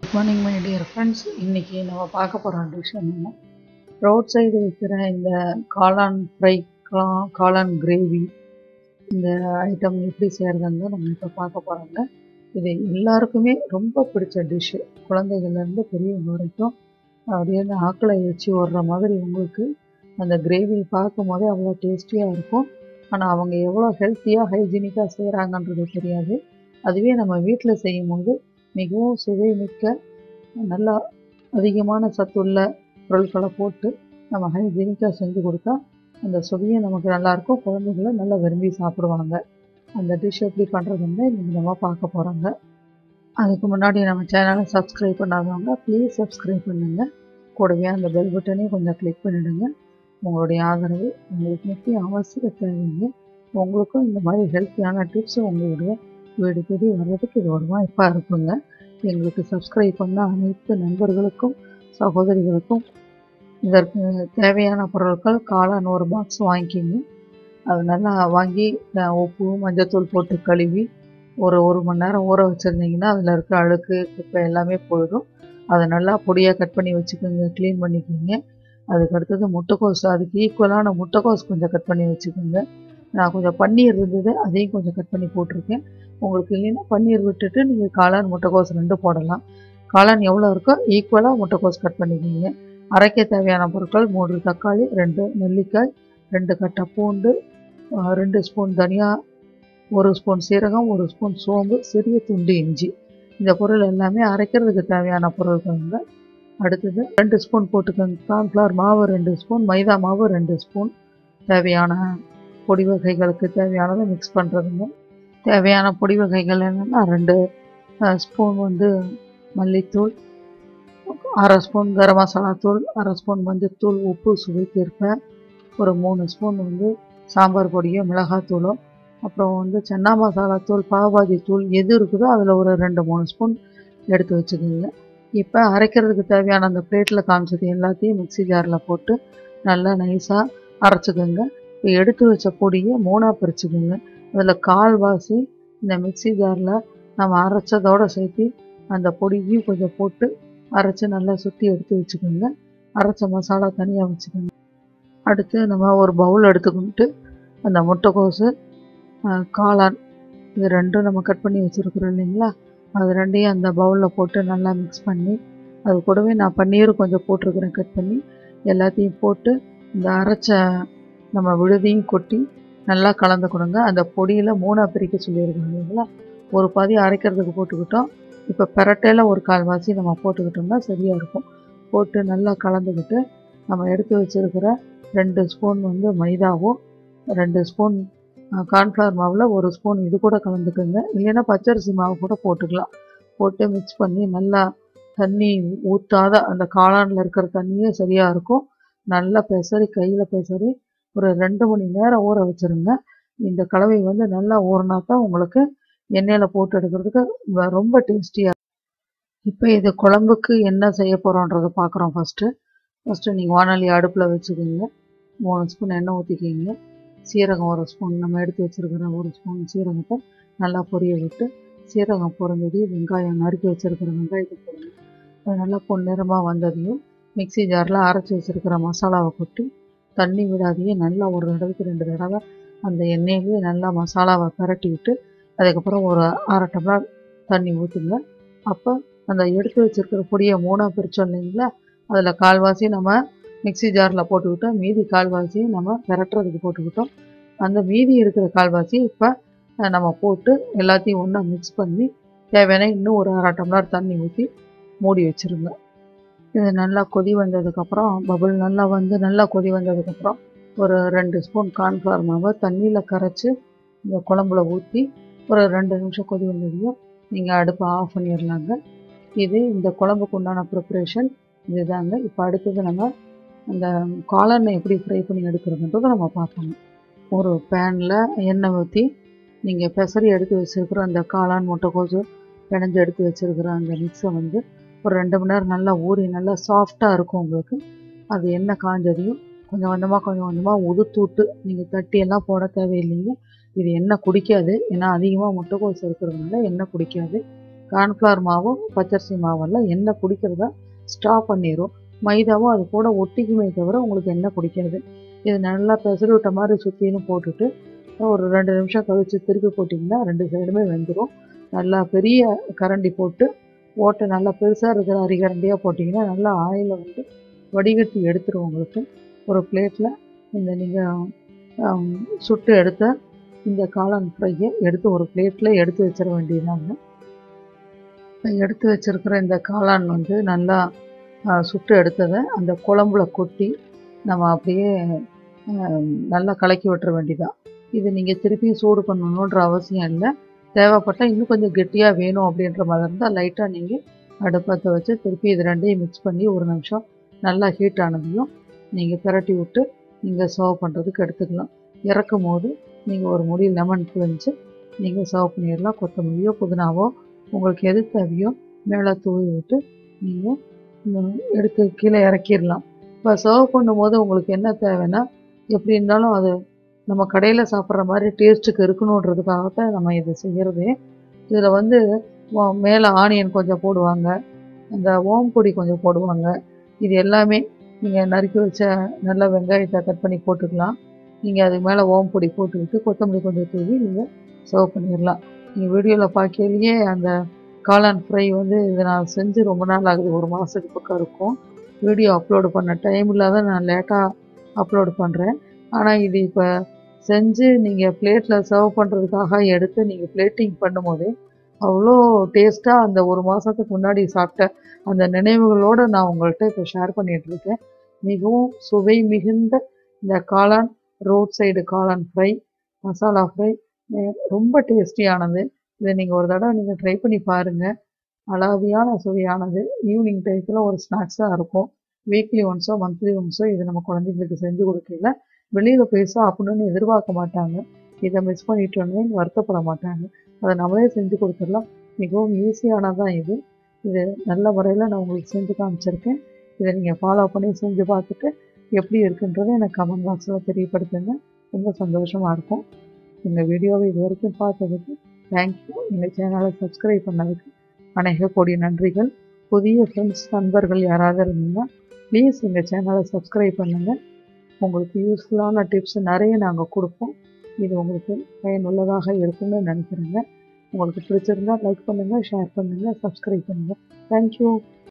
good morning my dear friends இன்றைக்கி நம்ம பார்க்க போகிற டிஷ் என்னென்னா ரோட் சைடு வைக்கிற இந்த காளான் ஃப்ரை கா காளான் கிரேவி இந்த ஐட்டம் எப்படி செய்கிறதுன்னு தான் நம்ம இப்போ பார்க்க போகிறோங்க இது எல்லாருக்குமே ரொம்ப பிடிச்ச டிஷ்ஷு குழந்தைகள்லேருந்து பெரியவங்க வரைக்கும் அப்படியே அந்த ஆக்களை வச்சு ஓடுற மாதிரி உங்களுக்கு அந்த கிரேவி பார்க்கும் போதே அவ்வளோ டேஸ்டியாக இருக்கும் ஆனால் அவங்க எவ்வளோ ஹெல்த்தியாக ஹைஜீனிக்காக செய்கிறாங்கன்றது தெரியாது அதுவே நம்ம வீட்டில் செய்யும்போது மிகவும் சுவைமிக்க நல்லா அதிகமான சத்துள்ள பொருட்களை போட்டு நம்ம ஹைஜீனிக்காக செஞ்சு கொடுத்தா அந்த சுவையும் நமக்கு நல்லாயிருக்கும் குழந்தைகளும் நல்லா விரும்பி சாப்பிடுவாங்க அந்த டிஷ் எப்படி பண்ணுறதுன்னு இன்றைக்கி நம்ம பார்க்க போகிறோங்க அதுக்கு முன்னாடி நம்ம சேனலை சப்ஸ்கிரைப் பண்ணாதவங்க ப்ளீஸ் சப்ஸ்கிரைப் பண்ணுங்கள் கூடவே அந்த பெல் பட்டனையும் கொஞ்சம் கிளிக் பண்ணிவிடுங்க உங்களுடைய ஆதரவு உங்களுக்கு முக்கிய அவசிய தேவைங்க உங்களுக்கும் இந்த மாதிரி ஹெல்த்தியான டிப்ஸ் உங்களுடைய வீடு தேடி வர்றதுக்கு இது ஒரு வாய்ப்பாக இருக்குங்க எங்களுக்கு சப்ஸ்கிரைப் பண்ண அனைத்து நண்பர்களுக்கும் சகோதரிகளுக்கும் இதற்கு தேவையான பொருட்கள் காளான் ஒரு பாக்ஸ் வாங்கிக்கிங்க அது நல்லா வாங்கி உப்பு மஞ்சத்தூள் போட்டு கழுவி ஒரு ஒரு மணி நேரம் ஊற வச்சுருந்தீங்கன்னா அதில் இருக்க அழுக்கு குப்பை எல்லாமே போயிடும் அதை நல்லா பொடியாக கட் பண்ணி வச்சுக்கோங்க க்ளீன் பண்ணிக்கோங்க அதுக்கு அடுத்தது முட்டைக்கோஸ் அதுக்கு ஈக்குவலான முட்டைக்கோஸ் கொஞ்சம் கட் பண்ணி வச்சுக்கோங்க நான் கொஞ்சம் பன்னீர் இருந்தது அதையும் கொஞ்சம் கட் பண்ணி போட்டிருக்கேன் உங்களுக்கு இல்லைன்னா பன்னீர் விட்டுட்டு நீங்கள் காளான் முட்டைக்கோஸ் ரெண்டு போடலாம் காளான் எவ்வளோ இருக்கோ ஈக்குவலாக முட்டைக்கோஸ் கட் பண்ணிக்கிங்க அரைக்க தேவையான பொருட்கள் மூன்று தக்காளி ரெண்டு நெல்லிக்காய் ரெண்டு கட்டை பூண்டு ரெண்டு ஸ்பூன் தனியா ஒரு ஸ்பூன் சீரகம் ஒரு ஸ்பூன் சோம்பு சிறிய துண்டு இஞ்சி இந்த பொருள் எல்லாமே அரைக்கிறதுக்கு தேவையான பொருட்கள்ங்க அடுத்தது ரெண்டு ஸ்பூன் போட்டுக்கோங்க கார்ன்ஃப்ளவர் மாவு ரெண்டு ஸ்பூன் மைதா மாவு ரெண்டு ஸ்பூன் தேவையான பொடி வகைகளுக்கு தேவையானதை மிக்ஸ் பண்ணுறதுங்க தேவையான பொடி வகைகள் என்னென்னா ரெண்டு ஸ்பூன் வந்து மல்லித்தூள் அரை ஸ்பூன் கரம் மசாலா தூள் அரை ஸ்பூன் மஞ்சத்தூள் உப்பு சுவைக்கேற்ப ஒரு மூணு ஸ்பூன் வந்து சாம்பார் பொடியோ மிளகாத்தூளோ அப்புறம் வந்து சன்னா மசாலா தூள் பாவாஜி தூள் எது இருக்குதோ அதில் ஒரு ரெண்டு மூணு ஸ்பூன் எடுத்து வச்சுக்கோங்க இப்போ அரைக்கிறதுக்கு தேவையான அந்த பிளேட்டில் காமிச்சது எல்லாத்தையும் மிக்சி ஜாரில் போட்டு நல்லா நைஸாக அரைச்சிக்கோங்க இப்போ எடுத்து வச்ச பொடியை மூணாக பிரிச்சுக்கோங்க அதில் கால்வாசி இந்த மிக்சி ஜாரில் நம்ம அரைச்சதோடு சேர்த்து அந்த பொடியும் கொஞ்சம் போட்டு அரைச்சி நல்லா சுற்றி எடுத்து வச்சுக்கோங்க அரைச்ச மசாலா தனியாக வச்சுக்கோங்க அடுத்து நம்ம ஒரு பவுல் எடுத்துக்கிட்டு அந்த முட்டைக்கோசு காளான் இது ரெண்டும் நம்ம கட் பண்ணி வச்சுருக்குறோம் இல்லைங்களா அது ரெண்டையும் அந்த பவுலில் போட்டு நல்லா மிக்ஸ் பண்ணி அது கூடவே நான் பன்னீரும் கொஞ்சம் போட்டிருக்கிறேன் கட் பண்ணி எல்லாத்தையும் போட்டு இந்த அரைச்ச நம்ம விழுதியும் கொட்டி நல்லா கலந்து கொடுங்க அந்த பொடியில் மூணாக பிரிக்க சொல்லியிருக்கோம் இல்லைங்களா ஒரு பாதி அரைக்கிறதுக்கு போட்டுக்கிட்டோம் இப்போ பெரட்டையில் ஒரு கால்வாசி நம்ம போட்டுக்கிட்டோம்னா சரியாக இருக்கும் போட்டு நல்லா கலந்துக்கிட்டு நம்ம எடுத்து வச்சுருக்கிற ரெண்டு ஸ்பூன் வந்து மைதாவும் ரெண்டு ஸ்பூன் கார்ன்ஃப்ளவர் மாவில் ஒரு ஸ்பூன் இது கூட கலந்துக்குங்க இல்லைன்னா பச்சரிசி மாவு கூட போட்டுக்கலாம் போட்டு மிக்ஸ் பண்ணி நல்லா தண்ணி ஊற்றாத அந்த காளானில் இருக்கிற தண்ணியே சரியாக இருக்கும் நல்லா பெசரி கையில் பெசரி ஒரு ரெண்டு மணி நேரம் ஊற வச்சுருங்க இந்த கலவை வந்து நல்லா ஊறினா தான் உங்களுக்கு எண்ணெயில் போட்டு எடுக்கிறதுக்கு ரொம்ப டேஸ்டியாக இப்போ இது குழம்புக்கு என்ன செய்ய போகிறோன்றதை பார்க்குறோம் ஃபஸ்ட்டு ஃபஸ்ட்டு நீங்கள் வானொலி அடுப்பில் வச்சுக்கோங்க மூணு ஸ்பூன் எண்ணெய் ஊற்றிக்கிங்க சீரகம் ஒரு ஸ்பூன் நம்ம எடுத்து வச்சுருக்கிற ஒரு ஸ்பூன் சீரகத்தை நல்லா பொரிய விட்டு சீரகம் பொறந்தது வெங்காயம் நறுக்கி வச்சுருக்கிற வெங்காயத்தை போடுங்க அது நல்லா பொன்னிறமாக வந்ததையும் மிக்சி ஜாரில் அரைச்சி வச்சுருக்கிற மசாலாவை கொட்டி தண்ணி விடாதையே நல்லா ஒரு தடவைக்கு ரெண்டு தடவை அந்த எண்ணெயிலேயே நல்லா மசாலாவை பரட்டி விட்டு அதுக்கப்புறம் ஒரு அரை டம்ளர் தண்ணி ஊற்றுங்க அப்போ அந்த எடுத்து வச்சுருக்கிற பொடியை மூணாக பிரித்தோம் இல்லைங்களா அதில் கால்வாசி நம்ம மிக்சி ஜாரில் போட்டுக்கிட்டோம் மீதி கால்வாசியும் நம்ம பெரட்டுறதுக்கு போட்டுக்கிட்டோம் அந்த மீதி இருக்கிற கால்வாசி இப்போ நம்ம போட்டு எல்லாத்தையும் ஒன்றா மிக்ஸ் பண்ணி தேவையான இன்னும் ஒரு அரை டம்ளர் தண்ணி ஊற்றி மூடி வச்சுருங்க இது நல்லா கொதி வந்ததுக்கப்புறம் பபுள் நல்லா வந்து நல்லா கொதி வந்ததுக்கப்புறம் ஒரு ரெண்டு ஸ்பூன் கார்ன்ஃப்ளவர் மாவை தண்ணியில் கரைச்சி இந்த குழம்புல ஊற்றி ஒரு ரெண்டு நிமிஷம் கொதி வந்ததையும் நீங்கள் அடுப்பை ஆஃப் பண்ணிடலாங்க இது இந்த குழம்புக்கு உண்டான ப்ரிப்ரேஷன் இதுதாங்க இப்போ அடுத்தது நம்ம அந்த காளானை எப்படி ஃப்ரை பண்ணி எடுக்கிறதுன்றதை நம்ம பார்க்கணும் ஒரு பேனில் எண்ணெய் ஊற்றி நீங்கள் பெசரி எடுத்து வச்சுருக்கிற அந்த காளான் முட்டைக்கோசு பிணைஞ்சு எடுத்து வச்சுருக்கிற அந்த மிக்ஸை வந்து ஒரு ரெண்டு மணி நேரம் நல்லா ஊறி நல்லா சாஃப்டாக இருக்கும் உங்களுக்கு அது எண்ணெய் காஞ்சதையும் கொஞ்சம் கொஞ்சமாக கொஞ்சம் கொஞ்சமாக உதுத்து விட்டு நீங்கள் தட்டியெல்லாம் போட தேவையில்லைங்க இது எண்ணெய் குடிக்காது ஏன்னா அதிகமாக முட்டைக்கோஸ் இருக்கிறதுனால எண்ணெய் குடிக்காது கார்ன்ஃப்ளவர் மாவும் பச்சரிசி மாவெல்லாம் எண்ணெய் குடிக்கிறத ஸ்டாப் பண்ணிடும் மைதாவும் அது கூட ஒட்டிக்குமே தவிர உங்களுக்கு எண்ணெய் குடிக்காது இது நல்லா பெசரி விட்ட மாதிரி சுற்றிலும் போட்டுட்டு ஒரு ரெண்டு நிமிஷம் கழித்து திருப்பி போட்டிங்கன்னா ரெண்டு சைடுமே வெந்துடும் நல்லா பெரிய கரண்டி போட்டு ஓட்டை நல்லா பெருசாக இருக்கிற அரிகரண்டியாக போட்டிங்கன்னா நல்லா ஆயிலை வந்து வடிகட்டி எடுத்துரும் உங்களுக்கு ஒரு பிளேட்டில் இந்த நீங்கள் சுட்டு எடுத்த இந்த காளான் ஃப்ரையை எடுத்து ஒரு பிளேட்டில் எடுத்து வச்சிட வேண்டியதாங்க எடுத்து வச்சிருக்கிற இந்த காளான் வந்து நல்லா சுட்டு எடுத்ததை அந்த குழம்புல கொட்டி நம்ம அப்படியே நல்லா கலக்கி விட்டுற வேண்டியதான் இது நீங்கள் திருப்பியும் சூடு பண்ணணுன்ற அவசியம் இல்லை தேவைப்பட்டால் இன்னும் கொஞ்சம் கெட்டியாக வேணும் அப்படின்ற மாதிரி இருந்தால் லைட்டாக நீங்கள் அடுப்பத்தை வச்சு திருப்பி இது ரெண்டையும் மிக்ஸ் பண்ணி ஒரு நிமிஷம் நல்லா ஹீட் ஆனதையும் நீங்கள் பிரட்டி விட்டு நீங்கள் சர்வ் பண்ணுறதுக்கு எடுத்துக்கலாம் இறக்கும் போது நீங்கள் ஒரு முடி லெமன் புழிஞ்சு நீங்கள் சர்வ் பண்ணிடலாம் கொத்தமல்லியோ புதினாவோ உங்களுக்கு எது தேவையோ மேலே தூவி விட்டு நீங்கள் எடுத்து கீழே இறக்கிடலாம் இப்போ சர்வ் பண்ணும்போது உங்களுக்கு என்ன தேவைன்னா எப்படி இருந்தாலும் அது நம்ம கடையில் சாப்பிட்ற மாதிரி டேஸ்ட்டுக்கு இருக்கணுன்றதுக்காகத்தான் நம்ம இதை செய்கிறதே இதில் வந்து மேலே ஆனியன் கொஞ்சம் போடுவாங்க அந்த ஓம் பொடி கொஞ்சம் போடுவாங்க இது எல்லாமே நீங்கள் நறுக்கி வச்ச நல்ல வெங்காயத்தை கட் பண்ணி போட்டுக்கலாம் நீங்கள் அதுக்கு மேலே ஓம் பொடி போட்டுக்கிட்டு கொத்தமல்லி கொஞ்சம் தூவி நீங்கள் சர்வ் பண்ணிடலாம் நீங்கள் வீடியோவில் பார்க்கலையே அந்த காளான் ஃப்ரை வந்து இதை நான் செஞ்சு ரொம்ப நாள் ஆகுது ஒரு மாதத்துக்கு பக்கம் இருக்கும் வீடியோ அப்லோடு பண்ண டைம் இல்லாத நான் லேட்டாக அப்லோடு பண்ணுறேன் ஆனால் இது இப்போ செஞ்சு நீங்கள் பிளேட்டில் சர்வ் பண்ணுறதுக்காக எடுத்து நீங்கள் பிளேட்டிங் பண்ணும்போதே அவ்வளோ டேஸ்ட்டாக அந்த ஒரு மாதத்துக்கு முன்னாடி சாப்பிட்ட அந்த நினைவுகளோடு நான் உங்கள்கிட்ட இப்போ ஷேர் பண்ணிகிட்ருக்கேன் மிகவும் சுவை மிகுந்த இந்த காளான் ரோட் சைடு காளான் ஃப்ரை மசாலா ஃப்ரை ரொம்ப டேஸ்டியானது இதை நீங்கள் ஒரு தடவை நீங்கள் ட்ரை பண்ணி பாருங்கள் அலாதியான சுவையானது ஈவினிங் டயத்தில் ஒரு ஸ்நாக்ஸாக இருக்கும் வீக்லி ஒன்ஸோ மந்த்லி ஒன்ஸோ இது நம்ம குழந்தைங்களுக்கு செஞ்சு கொடுக்கல வெளியில் போய் சாப்பிடணும்னு எதிர்பார்க்க மாட்டாங்க இதை மிஸ் பண்ணிட்டோன்னு வருத்தப்பட மாட்டாங்க அதை நம்மளே செஞ்சு கொடுத்துடலாம் மிகவும் ஈஸியானதான் இது இது நல்ல முறையில் நான் உங்களுக்கு செஞ்சு காமிச்சிருக்கேன் இதை நீங்கள் ஃபாலோ பண்ணி செஞ்சு பார்த்துட்டு எப்படி இருக்குன்றதை எனக்கு கமெண்ட் பாக்ஸில் தெரியப்படுத்துங்க ரொம்ப சந்தோஷமாக இருக்கும் எங்கள் வீடியோவை இது வரைக்கும் பார்த்ததுக்கு தேங்க்யூ எங்கள் சேனலை சப்ஸ்கிரைப் பண்ணதுக்கு அநேக கோடி நன்றிகள் புதிய ஃப்ரெண்ட்ஸ் நண்பர்கள் யாராவது இருந்தீங்கன்னா ப்ளீஸ் எங்கள் சேனலை சப்ஸ்கிரைப் பண்ணுங்கள் உங்களுக்கு யூஸ்ஃபுல்லான டிப்ஸ் நிறைய நாங்கள் கொடுப்போம் இது உங்களுக்கு பயனுள்ளதாக இருக்கும்னு நினைக்கிறேங்க உங்களுக்கு பிடிச்சிருந்தா லைக் பண்ணுங்கள் ஷேர் பண்ணுங்கள் சப்ஸ்கிரைப் பண்ணுங்கள் தேங்க்யூ